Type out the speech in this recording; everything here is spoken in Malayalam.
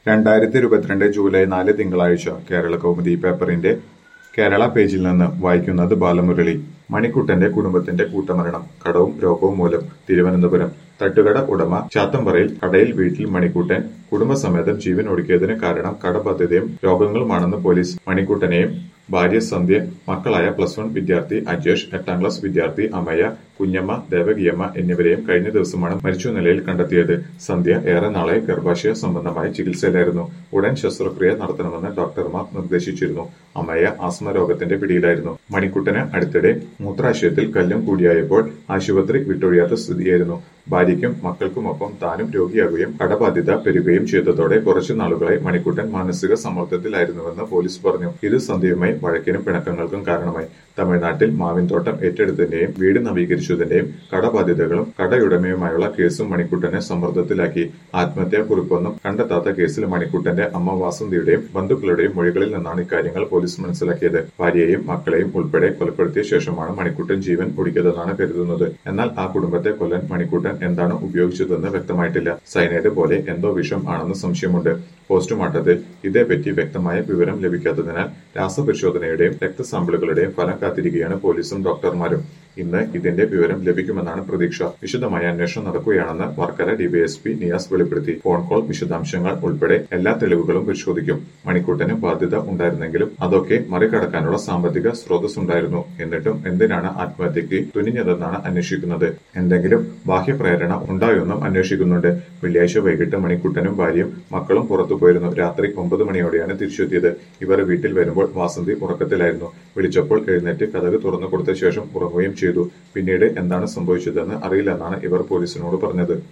രണ്ടായിരത്തി ഇരുപത്തിരണ്ട് ജൂലൈ നാല് തിങ്കളാഴ്ച കേരള കൗമുദി പേപ്പറിന്റെ കേരള പേജിൽ നിന്ന് വായിക്കുന്നത് ബാലമുരളി മണിക്കുട്ടന്റെ കുടുംബത്തിന്റെ കൂട്ടമരണം കടവും രോഗവും മൂലം തിരുവനന്തപുരം തട്ടുകട ഉടമ ചാത്തമ്പറയിൽ കടയിൽ വീട്ടിൽ മണിക്കുട്ടൻ കുടുംബസമേതം ജീവൻ ഒടുക്കിയതിന് കാരണം കടബാധ്യതയും രോഗങ്ങളുമാണെന്ന് പോലീസ് മണിക്കുട്ടനെയും ഭാര്യ സന്ധ്യ മക്കളായ പ്ലസ് വൺ വിദ്യാർത്ഥി അജേഷ് എട്ടാം ക്ലാസ് വിദ്യാർത്ഥി അമയ കുഞ്ഞമ്മ ദേവകിയമ്മ എന്നിവരെയും കഴിഞ്ഞ ദിവസമാണ് മരിച്ച നിലയിൽ കണ്ടെത്തിയത് സന്ധ്യ ഏറെ നാളെ ഗർഭാശയ സംബന്ധമായ ചികിത്സയിലായിരുന്നു ഉടൻ ശസ്ത്രക്രിയ നടത്തണമെന്ന് ഡോക്ടർമാർ നിർദ്ദേശിച്ചിരുന്നു അമയ ആസ്മ രോഗത്തിന്റെ പിടിയിലായിരുന്നു മണിക്കുട്ടന് അടുത്തിടെ മൂത്രാശയത്തിൽ കല്ലും കൂടിയായപ്പോൾ ആശുപത്രി വിട്ടൊഴിയാത്ത സ്ഥിതിയായിരുന്നു ഭാര്യയ്ക്കും മക്കൾക്കുമൊപ്പം താനും രോഗിയാകുകയും കടബാധ്യത പെരുകുകയും ചെയ്തതോടെ കുറച്ചു നാളുകളായി മണിക്കുട്ടൻ മാനസിക സമ്മർദ്ദത്തിലായിരുന്നുവെന്ന് പോലീസ് പറഞ്ഞു ഇത് സന്ധ്യയുമായി വഴക്കിനും പിണക്കങ്ങൾക്കും കാരണമായി തമിഴ്നാട്ടിൽ മാവിൻതോട്ടം ഏറ്റെടുത്തതിന്റെയും വീട് നവീകരിച്ചതിന്റെയും കടബാധ്യതകളും കടയുടമയുമായുള്ള കേസും മണിക്കുട്ടനെ സമ്മർദ്ദത്തിലാക്കി ആത്മഹത്യാ കുറിപ്പൊന്നും കണ്ടെത്താത്ത കേസിൽ മണിക്കുട്ടന്റെ അമ്മ വാസന്തിയുടെയും ബന്ധുക്കളുടെയും മൊഴികളിൽ നിന്നാണ് ഇക്കാര്യങ്ങൾ പോലീസ് മനസ്സിലാക്കിയത് ഭാര്യയെയും മക്കളെയും ഉൾപ്പെടെ കൊലപ്പെടുത്തിയ ശേഷമാണ് മണിക്കുട്ടൻ ജീവൻ ഒടുക്കിയതെന്നാണ് കരുതുന്നത് എന്നാൽ ആ കുടുംബത്തെ കൊല്ലാൻ മണിക്കുട്ടൻ എന്താണ് ഉപയോഗിച്ചതെന്ന് വ്യക്തമായിട്ടില്ല സൈനൈഡ് പോലെ എന്തോ വിഷം ആണെന്ന് സംശയമുണ്ട് പോസ്റ്റ്മോർട്ടത്തിൽ ഇതേപ്പറ്റി വ്യക്തമായ വിവരം ലഭിക്കാത്തതിനാൽ രാസപരിശോധനയുടെയും രക്തസാമ്പിളുകളുടെയും ഫലം കാത്തിരിക്കുകയാണ് പോലീസും ഡോക്ടർമാരും ഇന്ന് ഇതിന്റെ വിവരം ലഭിക്കുമെന്നാണ് പ്രതീക്ഷ വിശദമായ അന്വേഷണം നടക്കുകയാണെന്ന് വർക്കല ഡിവൈഎസ്പി നിയാസ് വെളിപ്പെടുത്തി ഫോൺ കോൾ വിശദാംശങ്ങൾ ഉൾപ്പെടെ എല്ലാ തെളിവുകളും പരിശോധിക്കും മണിക്കൂട്ടന് ബാധ്യത ഉണ്ടായിരുന്നെങ്കിലും അതൊക്കെ മറികടക്കാനുള്ള സാമ്പത്തിക സ്രോതസ് ഉണ്ടായിരുന്നു എന്നിട്ടും എന്തിനാണ് ആത്മഹത്യക്ക് തുനിഞ്ഞതെന്നാണ് അന്വേഷിക്കുന്നത് എന്തെങ്കിലും ബാഹ്യപ്രേരണ ഉണ്ടായോന്നും അന്വേഷിക്കുന്നുണ്ട് വെള്ളിയാഴ്ച വൈകിട്ട് മണിക്കുട്ടനും ഭാര്യയും മക്കളും പുറത്തു പോയിരുന്നു രാത്രി ഒമ്പത് മണിയോടെയാണ് തിരിച്ചെത്തിയത് ഇവർ വീട്ടിൽ വരുമ്പോൾ വാസന്തി ഉറക്കത്തിലായിരുന്നു വിളിച്ചപ്പോൾ എഴുന്നേറ്റ് കഥക് തുറന്നു കൊടുത്ത ശേഷം ഉറങ്ങുകയും ചെയ്തു പിന്നീട് എന്താണ് സംഭവിച്ചതെന്ന് അറിയില്ലെന്നാണ് ഇവർ പോലീസിനോട് പറഞ്ഞത്